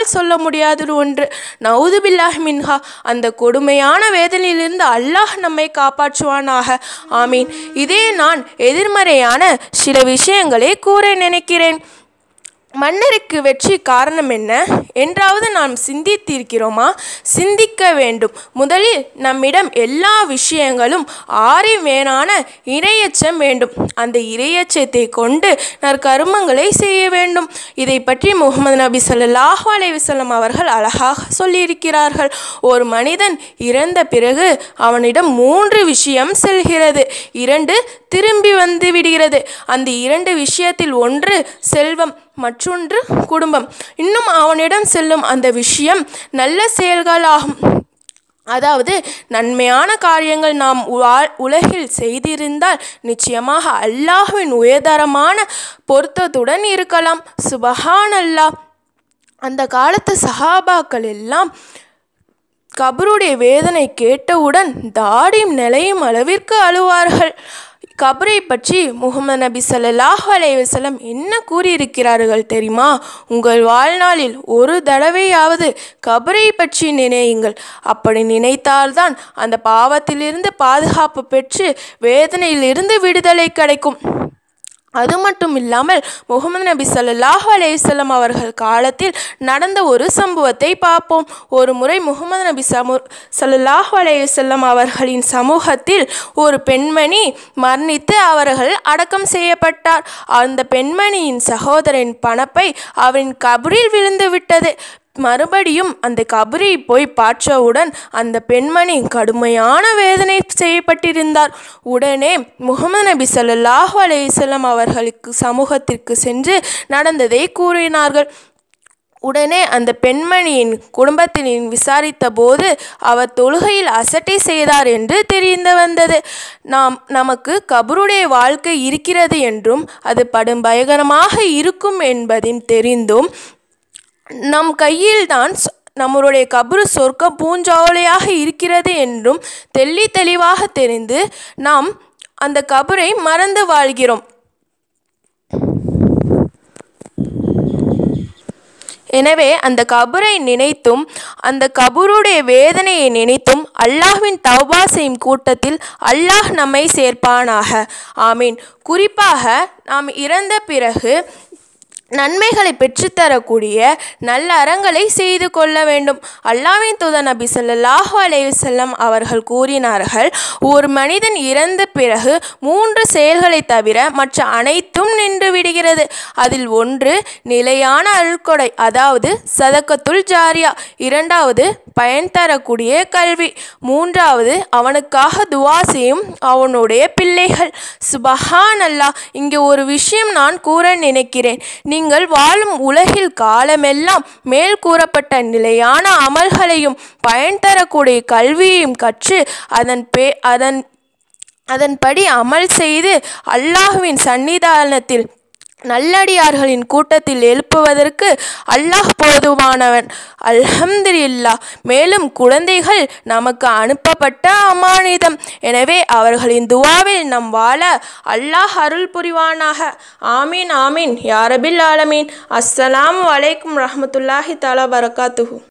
சொல்ல முடியாத ஒன்று நவுது பில்லாஹ் மின்ஹா அந்த கொடுமையான வேதனையிலிருந்து அல்லாஹ் நம்மை காப்பாற்றுவானாக ஆமீன் இதே நான் எதிர்மறையான சில விஷயங்களை கூற நினைக்கிறேன் மன்னருக்கு வெற்றி காரணம் என்ன என்றாவது நாம் சிந்தித்திருக்கிறோமா சிந்திக்க வேண்டும் முதலில் நம்மிடம் எல்லா விஷயங்களும் ஆறிவேனான இரையச்சம் வேண்டும் அந்த இரையச்சத்தை கொண்டு நற்கருமங்களை செய்ய வேண்டும் இதை பற்றி முகமது நபி ஸல்லல்லாஹு அலைஹி வஸல்லம் அவர்கள் அழகாக சொல்லியிருக்கிறார்கள் ஒரு மனிதன் இறந்த பிறகு அவனிடம் மூன்று விஷயம் செல்கிறது இரண்டு திரும்பி வந்து விடுகிறது அந்த இரண்டு விஷயத்தில் ஒன்று செல்வம் மற்றொன்று குடும்பம் இன்னும் அவனிடம் செல்லும் அந்த விஷயம் நல்ல செயல்களாகும் அதாவது நன்மையான காரியங்கள் நாம் உலா- உலகில் செய்திருந்தால் நிச்சயமாக அல்லாஹ்வின் உயர்தரமான பொருத்தத்துடன் இருக்கலாம் சுபஹான் அல்லாஹ் அந்த காலத்து சஹாபாக்கள் எல்லாம் கபருடைய வேதனை கேட்டவுடன் தாடியும் நிலையும் அளவிற்கு அழுவார்கள் கபரை பற்றி முகமது நபி ஸல்லல்லாஹு அலைஹி வஸல்லம் என்ன கூறியிருக்கிறார்கள் தெரியுமா உங்கள் வாழ்நாளில் ஒரு தடவையாவது கபரை பற்றி நினையுங்கள் அப்படி நினைத்தால்தான் அந்த பாவத்திலிருந்து பாதுகாப்பு பெற்று வேதனையிலிருந்து விடுதலை கிடைக்கும் அது மட்டும் இல்லாமல் முகமது நபி ஸல்லல்லாஹு அலைஹி வஸல்லம் அவர்கள் காலத்தில் நடந்த ஒரு சம்பவத்தை பார்ப்போம் ஒரு முறை முகமது நபி சமு ஸல்லல்லாஹு அலைஹி வஸல்லம் அவர்களின் சமூகத்தில் ஒரு பெண்மணி மரணித்து அவர்கள் அடக்கம் செய்யப்பட்டார் அந்த பெண்மணியின் சகோதரன் பணப்பை அவரின் கபரில் விழுந்து விட்டது மறுபடியும் அந்த கபரை போய் பார்த்தவுடன் அந்த பெண்மணி கடுமையான வேதனை செய்யப்பட்டிருந்தார் உடனே முகமது நபி ஸல்லல்லாஹு அலைஹி வஸல்லம் அவர்களுக்கு சமூகத்திற்கு சென்று நடந்ததை கூறினார்கள் உடனே அந்த பெண்மணியின் குடும்பத்தினர் விசாரித்த போது அவர் தொழுகையில் அசட்டை செய்தார் என்று தெரிந்து வந்தது நாம் நமக்கு கபருடைய வாழ்க்கை இருக்கிறது என்றும் அது படும் பயங்கரமாக இருக்கும் என்பதையும் தெரிந்தும் நம் கையில்தான் சொ- நம்மளுடைய கபரு சொர்க்க பூஞ்சோலையாக இருக்கிறது என்றும் தெள்ளி தெளிவாக தெரிந்து நாம் அந்த கபரை மறந்து வாழ்கிறோம் எனவே அந்த கபரை நினைத்தும் அந்த கபருடைய வேதனையை நினைத்தும் அல்லாஹ்வின் தௌபா செய்யும் கூட்டத்தில் அல்லாஹ் நம்மை சேர்ப்பானாக ஆமீன் குறிப்பாக நாம் இறந்த பிறகு நன்மைகளை பெற்றுத்தரக்கூடிய நல்ல அறங்களை செய்து கொள்ள வேண்டும் அல்லாஹ்வின் தூதர் நபி ஸல்லல்லாஹு அலைஹி வஸல்லம் அவர்கள் கூறினார்கள் ஒரு மனிதன் இறந்த பிறகு மூன்று செயல்களை தவிர மற்ற அனைத்தும் நின்று விடுகிறது அதில் ஒன்று நிலையான அல்கொடை அதாவது சதக்கத்துல் ஜாரியா இரண்டாவது பயன் தரக்கூடிய கல்வி மூன்றாவது அவனுக்காக துவா செய்யும் அவனுடைய பிள்ளைகள் சுபஹான் அல்லாஹ் இங்கே ஒரு விஷயம் நான் கூற நினைக்கிறேன் நீங்கள் வாழும் உலகில் காலமெல்லாம் மேல் கூறப்பட்ட நிலையான அமல்களையும் பயன் தரக்கூடிய கல்வியையும் கற்று அதன் பே அதன் அதன்படி அமல் செய்து அல்லாஹ்வின் சன்னிதானத்தில் நல்லடியார்களின் கூட்டத்தில் எழுப்புவதற்கு அல்லாஹ் போதுமானவன் அல்ஹம்துலில்லாஹ் மேலும் குழந்தைகள் நமக்கு அனுப்பப்பட்ட அமானிதம் எனவே அவர்களின் துவாவில் நம் வாழ அல்லாஹ் அருள் புரிவானாக ஆமீன் ஆமீன் யாரபில் ஆலமீன் அஸ்ஸலாமு அலைக்கும் ரஹ்மத்துல்லாஹி தஆலா பரகாத்துஹு